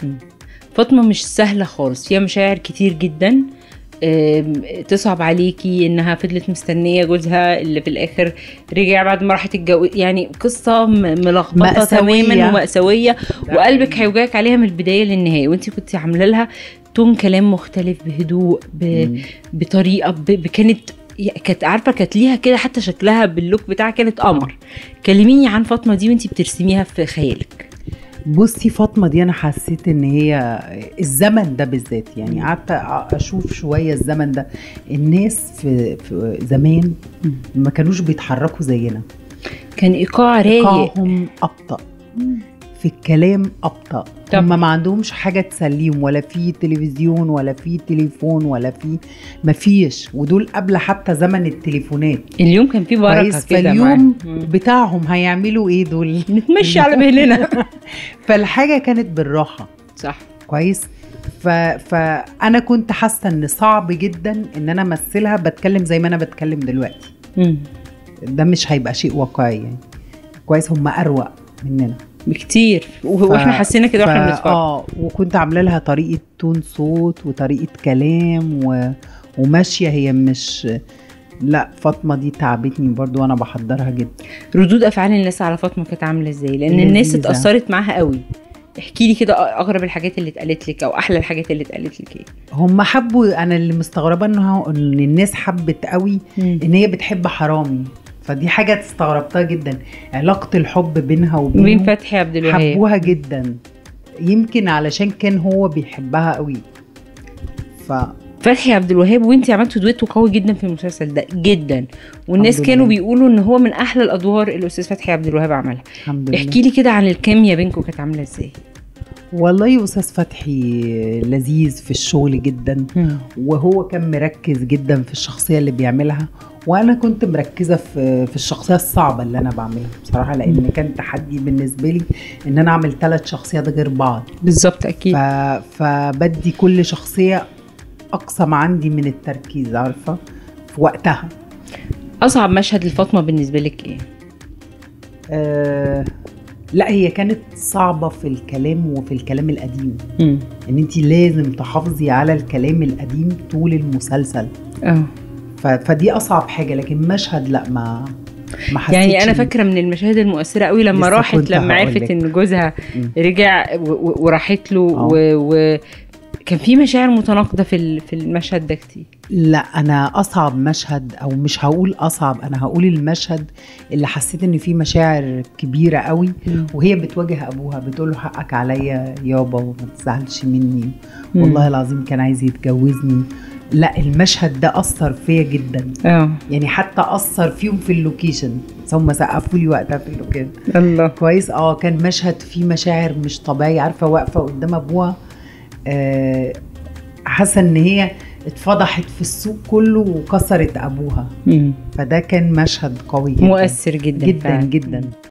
فاطمه مش سهله خالص فيها مشاعر كتير جدا آم، تصعب عليكي انها فضلت مستنيه جوزها اللي في الاخر رجع بعد ما راحت الجو يعني قصه م- ملخبطه مأساوية. تماما ومأساويه وقلبك هيوجعك عليها من البدايه للنهايه وانت كنت عامله لها تون كلام مختلف بهدوء ب... مم. بطريقه ب... ب- كانت كانت عارفه كانت ليها كده حتى شكلها باللوك بتاعها كانت قمر كلميني عن فاطمه دي وانت بترسميها في خيالك بصي فاطمه دي انا حسيت ان هي الزمن ده بالذات يعني مم. قعدت اشوف شويه الزمن ده الناس في, في زمان ما كانوش بيتحركوا زينا كان ايقاع رايق ايقاعهم ابطا في الكلام ابطا طبعا. هم ما عندهمش حاجه تسليهم ولا في تلفزيون ولا في تليفون ولا في ما فيش ودول قبل حتى زمن التليفونات اليوم كان فيه بركه كويس كده فاليوم معاهم. مم. بتاعهم هيعملوا ايه دول نتمشي على مهلنا فالحاجه كانت بالراحه صح كويس ف... فانا كنت حاسه ان صعب جدا ان انا امثلها بتكلم زي ما انا بتكلم دلوقتي مم. ده مش هيبقى شيء واقعي يعني كويس هم اروق مننا بكتير و- ف- واحنا حسينا كده واحنا ف- بنتفرج اه وكنت عامله لها طريقه تون صوت وطريقه كلام و... وماشيه هي مش لا فاطمه دي تعبتني برضو وانا بحضرها جدا ردود افعال الناس على فاطمه كانت عامله ازاي لان الناس لذيذة. اتاثرت معاها قوي احكي لي كده اغرب الحاجات اللي اتقالت لك او احلى الحاجات اللي اتقالت لك ايه هم حبوا انا اللي مستغربه انه ان الناس حبت قوي ان هي بتحب حرامي فدي حاجه استغربتها جدا علاقه الحب بينها وبين وبين فتحي عبد الوهاب حبوها جدا يمكن علشان كان هو بيحبها قوي ف فتحي عبد الوهاب وانت عملتوا دويتو قوي جدا في المسلسل ده جدا والناس الحمد كانوا لله. بيقولوا ان هو من احلى الادوار اللي الاستاذ فتحي عبد الوهاب عملها الحمد لله احكي لي كده عن الكيمياء بينكم كانت عامله ازاي والله استاذ فتحي لذيذ في الشغل جدا وهو كان مركز جدا في الشخصيه اللي بيعملها وانا كنت مركزه في في الشخصيه الصعبه اللي انا بعملها بصراحه لان كان تحدي بالنسبه لي ان انا اعمل ثلاث شخصيات غير بعض بالظبط اكيد ف... فبدي كل شخصيه اقصى ما عندي من التركيز عارفه في وقتها اصعب مشهد لفاطمه بالنسبه لك ايه آه لا هي كانت صعبه في الكلام وفي الكلام القديم مم. ان انت لازم تحافظي على الكلام القديم طول المسلسل اه ف... فدي اصعب حاجه لكن مشهد لا ما ما حسيتش يعني انا إن- فاكره من المشاهد المؤثره قوي لما لسه راحت كنت لما عرفت هقولك. ان جوزها مم. رجع و- و- وراحت له آه. و... و... كان في مشاعر متناقضه في ال- في المشهد ده كتير لا انا اصعب مشهد او مش هقول اصعب انا هقول المشهد اللي حسيت ان فيه مشاعر كبيره قوي وهي بتواجه ابوها بتقول له حقك عليا يابا وما تزعلش مني مم. والله العظيم كان عايز يتجوزني لا المشهد ده اثر فيا جدا اه يعني حتى اثر فيهم في اللوكيشن بس هم سقفوا لي وقتها في اللوكيشن الله كويس اه كان مشهد فيه مشاعر مش طبيعي عارفه واقفه قدام ابوها آه، حاسه ان هي اتفضحت في السوق كله وكسرت ابوها مم. فده كان مشهد قوي جدا مؤثر جدا جدا فعلا. جدا